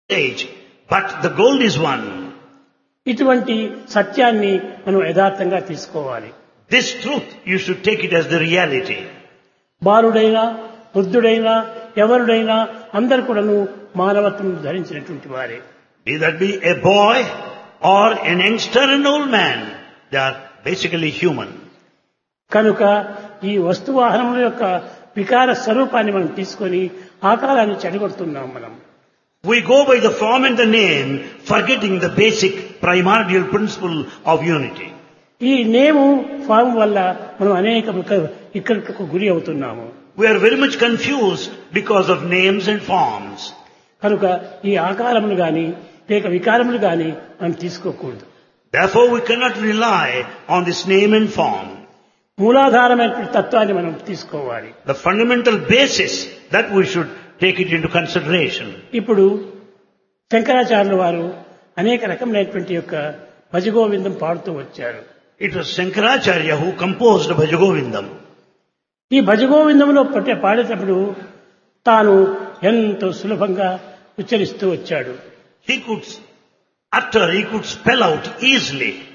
age, but the goal is one. ఇటువంటి సత్యాన్ని మనం యథార్థంగా తీసుకోవాలి This truth, you should take it as the reality. బాలుడైనా వృద్ధుడైనా ఎవరుడైనా అందరు కూడాను మానవత్వం ధరించినటువంటి వారే Be that be a boy or an youngster and old man, they are basically human. కనుక ఈ వస్తువాహనముల యొక్క వికార స్వరూపాన్ని మనం తీసుకొని ఆకారాన్ని చెడగొడుతున్నాం మనం We go by the form and the name, forgetting the basic primordial principle of unity. ఈ నేము ఫామ్ వల్ల మనం అనేక ఇక్కడికి గురి అవుతున్నాము We are very much confused because of names and forms. కనుక ఈ ఆకారములు గాని లేక వికారములు గాని మనం తీసుకోకూడదు Therefore, we cannot rely on this name and form. మూలాధారమైనటువంటి తత్వాన్ని మనం తీసుకోవాలి The fundamental basis that we should take it into consideration. ఇప్పుడు శంకరాచార్యుల వారు అనేక రకములైనటువంటి యొక్క భజగోవిందం పాడుతూ వచ్చారు It was Shankaracharya who composed Bhajagovindam. ఈ భజగోవిందంలో పట్టే పాడేటప్పుడు తాను ఎంతో సులభంగా ఉచ్చరిస్తూ వచ్చాడు He could utter, he could spell out easily